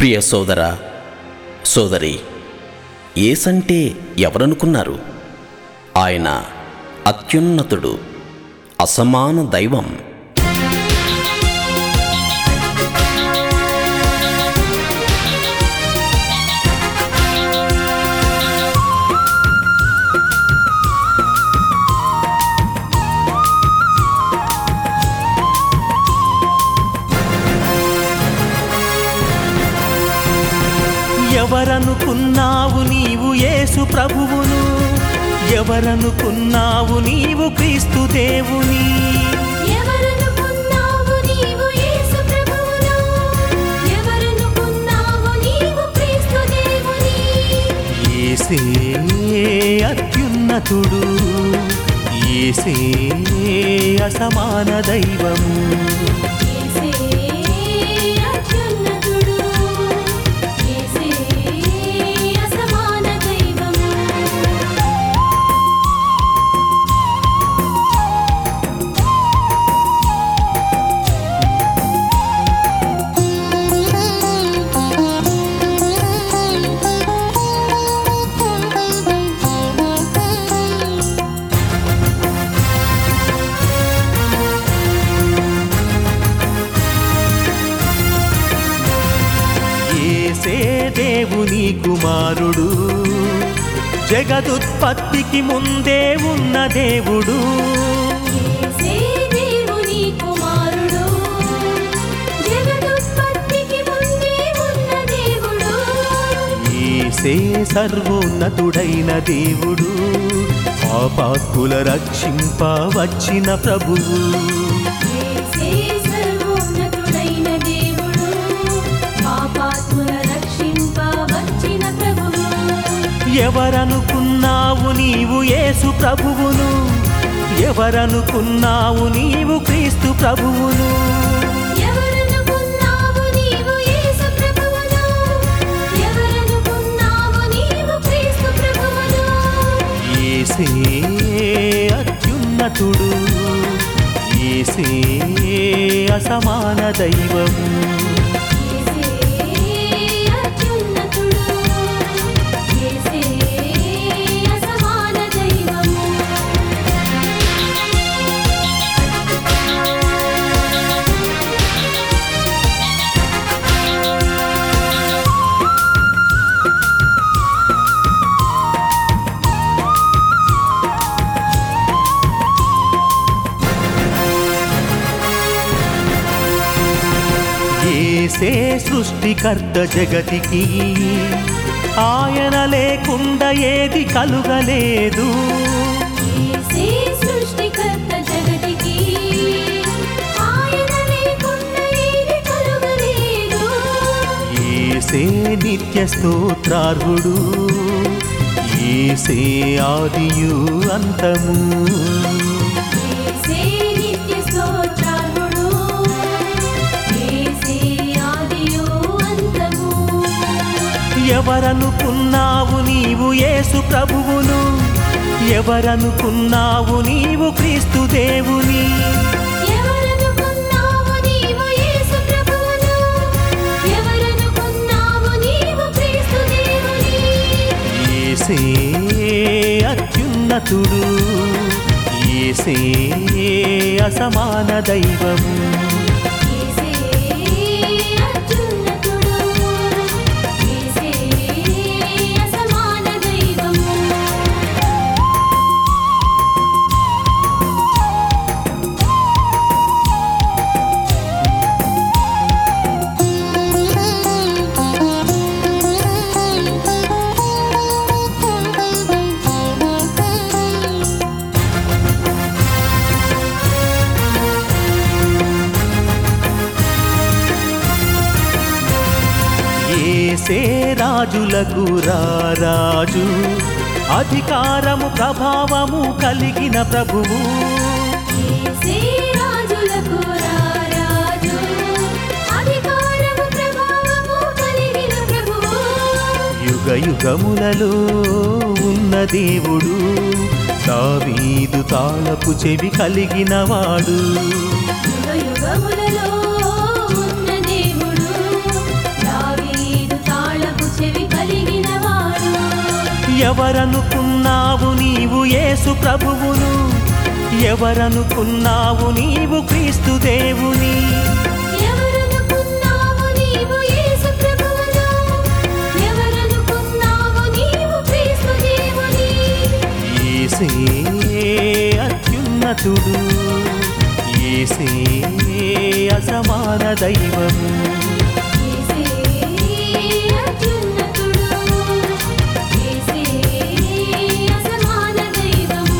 ప్రియ సోదర సోదరి ఏసంటే ఎవరనుకున్నారు ఆయన అత్యున్నతుడు అసమాన దైవం ఎవరనుకున్నావు నీవు యేసు ప్రభువును ఎవరనుకున్నావు నీవు క్రీస్తు దేవుని ఎవరనుకున్నావు నీవు యేసు ప్రభువును ఎవరనుకున్నావు నీవు క్రీస్తు దేవుని ఏసే అత్యున్నతుడు ఏసే అసమాన దైవము యేసే అత్యున్నతుడు యేసే అసమాన దైవము ఏసే దేవుని కుమారుడు జగదుత్పత్తికి ముందే ఉన్న దేవుడు యేసే దేవుని కుమారుడు జగదుత్పత్తికి ముందే ఉన్న దేవుడు ఏసే సర్వోన్నతుడైన దేవుడు పాపాత్ముల రక్షింప వచ్చిన ప్రభువు యేసే సర్వోన్నతుడైన దేవుడు పాపాత్ముల రక్షింప వచ్చిన ప్రభువు ఎవరనుకున్నావు నీవు యేసు ప్రభువును ఎవరనుకున్నావు నీవు క్రీస్తు ప్రభువును ఎవరనుకున్నావు నీవు యేసు ప్రభువును ఎవరనుకున్నావు నీవు క్రీస్తు ప్రభువును ఏసే అత్యున్నతుడు ఏసే అసమాన దైవము యేసే అత్యున్నతుడు యేసే అసమాన దైవము ఏసే సృష్టికర్త జగతికి ఆయన లేకుండా ఏది కలుగలేదు యేసే సృష్టికర్త జగతికి ఆయన లేకుండా ఏది కలుగలేదు ఏసే నిత్య స్తోత్రార్హుడు ఏసే ఆదియు అంతము యేసే నిత్య స్తోత్రార్హుడు యేసే ఆదియు అంతము ఎవరనుకున్నావు నీవు యేసు ప్రభువును ఎవరనుకున్నావు నీవు క్రీస్తు దేవుని ఎవరనుకున్నావు నీవు యేసు ప్రభువును ఎవరనుకున్నావు నీవు క్రీస్తు దేవుని ఏసే అత్యున్నతుడు ఏసే అసమాన దైవము యేసే అత్యున్నతుడు యేసే అసమాన దైవము ఏసే రాజులకు రారాజు అధికారము ప్రభావము కలిగిన ప్రభువు యేసే రాజులకు రారాజు అధికారము ప్రభావము కలిగిన ప్రభువు యుగ యుగములలో ఉన్న దేవుడు దావీదు తాళపు చెవి కలిగిన వాడు యుగ యుగములలో ఉన్న దేవుడు దావీదు ఎవరనుకున్నావు నీవు యేసు ప్రభువును ఎవరనుకున్నావు నీవు క్రీస్తు దేవుని ఎవరనుకున్నావు నీవు యేసు ప్రభువును ఎవరనుకున్నావు నీవు క్రీస్తు దేవుని ఏసే అత్యున్నతుడు ఏసే అసమాన దైవము యేసే అత్యున్నతుడు యేసే అసమాన దైవము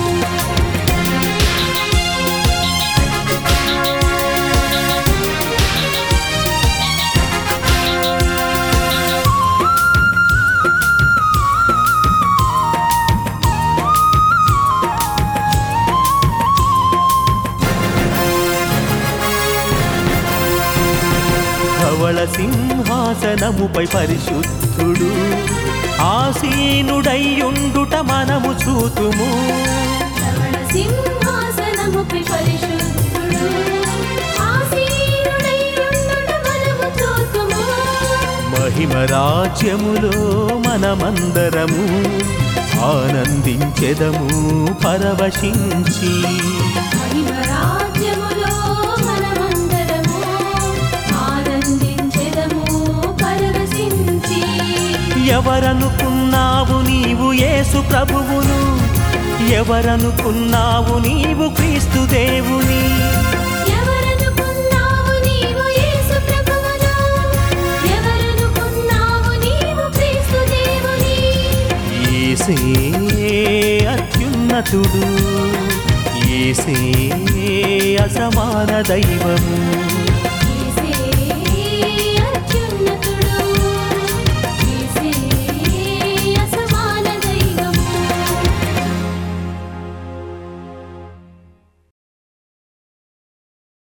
ధవళ సింహాసనముపై పరిశుద్ధుడు ఆసీనుడయ్యుండుట మనము చూతుము ధవళ సింహాసనముపై పరిశుద్ధుడు ఆసీనుడై ఉండుట మనము చూతుము మహిమ రాజ్యములో మనమందరము ఆనందించెదము పరవశించి మహిమ రాజ్యములో మనమందరము ఆనందించెదము పరవశించి ఎవరనుకున్నావు నీవు యేసు ప్రభువును ఎవరనుకున్నావు నీవు క్రీస్తు దేవుని ఎవరనుకున్నావు నీవు యేసు ప్రభువును ఎవరనుకున్నావు నీవు క్రీస్తు దేవుని ఏసే అత్యున్నతుడు ఏసే అసమాన దైవము